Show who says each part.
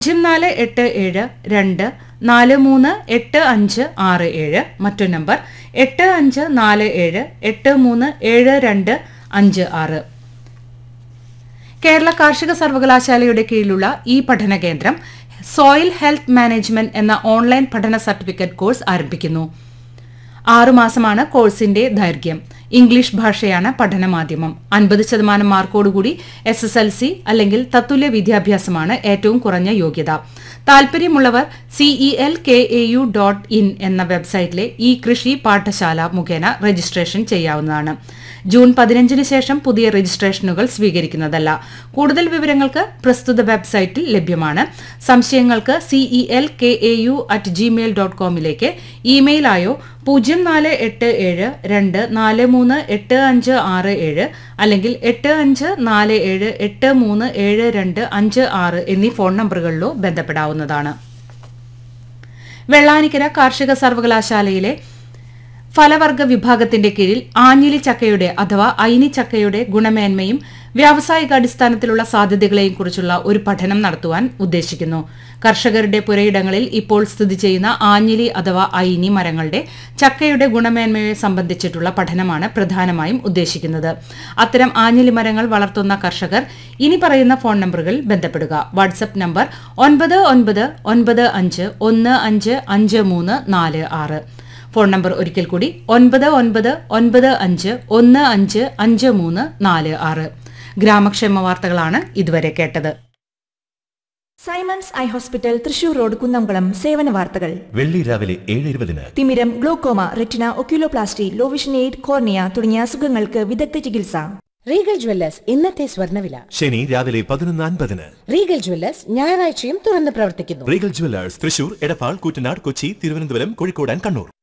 Speaker 1: പൂജ്യം നാല് എട്ട് ഏഴ് രണ്ട് നാല് മൂന്ന് എട്ട് അഞ്ച് ആറ് ഏഴ് മറ്റൊരു നമ്പർ എട്ട് അഞ്ച് നാല് ഏഴ് എട്ട് മൂന്ന് ഏഴ് രണ്ട് അഞ്ച് ആറ് കേരള കാർഷിക സർവകലാശാലയുടെ കീഴിലുള്ള ഈ പഠന കേന്ദ്രം സോയിൽ ഹെൽത്ത് മാനേജ്മെന്റ് എന്ന ഓൺലൈൻ പഠന സർട്ടിഫിക്കറ്റ് കോഴ്സ് ആരംഭിക്കുന്നു ആറുമാസമാണ് കോഴ്സിന്റെ ദൈർഘ്യം ഇംഗ്ലീഷ് ഭാഷയാണ് പഠനമാധ്യമം അൻപത് ശതമാനം മാർക്കോടുകൂടി എസ് എസ് എൽ സി അല്ലെങ്കിൽ തത്തുല്യ വിദ്യാഭ്യാസമാണ് ഏറ്റവും കുറഞ്ഞ യോഗ്യത താൽപര്യമുള്ളവർ C E L K A U dot in എന്ന വെബ്സൈറ്റിലെ ഈ കൃഷി പാഠശാല മുഖേന രജിസ്ട്രേഷൻ ചെയ്യാവുന്നതാണ് ജൂൺ പതിനഞ്ചിന് ശേഷം പുതിയ രജിസ്ട്രേഷനുകൾ സ്വീകരിക്കുന്നതല്ല കൂടുതൽ വിവരങ്ങൾക്ക് പ്രസ്തുത വെബ്സൈറ്റിൽ ലഭ്യമാണ് സംശയങ്ങൾക്ക് C E L K A U at Gmail dot കോമിലേക്ക് ഇമെയിലായോ പൂജ്യം നാല് എട്ട് ഏഴ് രണ്ട് നാല് മൂന്ന് എട്ട് അഞ്ച് ആറ് ഏഴ് അല്ലെങ്കിൽ എട്ട് അഞ്ച് നാല് ഏഴ് എട്ട് മൂന്ന് ഏഴ് രണ്ട് അഞ്ച് ആറ് എന്നീ ഫോൺ നമ്പറുകളിലോ ബന്ധപ്പെടാവുന്നതാണ് വെള്ളാനിക്കര കാർഷിക സർവകലാശാലയിലെ ഫലവർഗ വിഭാഗത്തിന്റെ കീഴിൽ ആഞ്ഞിലി ചക്കയുടെ അഥവാ ഐനി ചക്കയുടെ ഗുണമേന്മയും വ്യാവസായിക അടിസ്ഥാനത്തിലുള്ള സാധ്യതകളെയും കുറിച്ചുള്ള ഒരു പഠനം നടത്തുവാൻ ഉദ്ദേശിക്കുന്നു കർഷകരുടെ പുരയിടങ്ങളിൽ ഇപ്പോൾ സ്ഥിതി ചെയ്യുന്ന ആഞ്ഞിലി അഥവാ ഐനി മരങ്ങളുടെ ചക്കയുടെ ഗുണമേന്മയെ സംബന്ധിച്ചിട്ടുള്ള പഠനമാണ് പ്രധാനമായും ഉദ്ദേശിക്കുന്നത് അത്തരം ആഞ്ഞിലി മരങ്ങൾ വളർത്തുന്ന കർഷകർ ഇനി പറയുന്ന ഫോൺ നമ്പറുകളിൽ ബന്ധപ്പെടുക വാട്സ്ആപ്പ് നമ്പർ ഒൻപത് ഒൻപത് ഒൻപത് അഞ്ച് ഒന്ന് അഞ്ച് അഞ്ച് മൂന്ന് നാല് ആറ് ഫോൺ നമ്പർ ഒരിക്കൽ കൂടി ഒൻപത് ഒൻപത് ഒൻപത് അഞ്ച് ഒന്ന് അഞ്ച് അഞ്ച് മൂന്ന് നാല് ആറ് ഗ്രാമക്ഷേമ വാർത്തകളാണ് ഇതുവരെ കേട്ടത്
Speaker 2: Simon's eye hospital Thrissur road Kunnamkulam സേവന വാർത്തകൾ
Speaker 3: വെള്ളി രാവിലെ ഏഴ് ഇരുപതിന്
Speaker 2: തിമിരം glaucoma retina oculoplasty low vision aid cornea തുടങ്ങിയ അസുഖങ്ങൾക്ക് വിദഗ്ധ ചികിത്സ
Speaker 4: റീഗൽ ജ്വല്ലേഴ്സ് ഇന്നത്തെ സ്വർണ്ണവില
Speaker 3: ശനി രാവിലെ പതിനൊന്ന് അൻപതിന്
Speaker 4: റീഗൽ ജ്വല്ലേഴ്സ് ഞായറാഴ്ചയും തുറന്ന് പ്രവർത്തിക്കുന്നു
Speaker 3: Regal jewellers Thrissur Edappal Koottanad Kochi Thiruvananthapuram Kozhikode and Kannur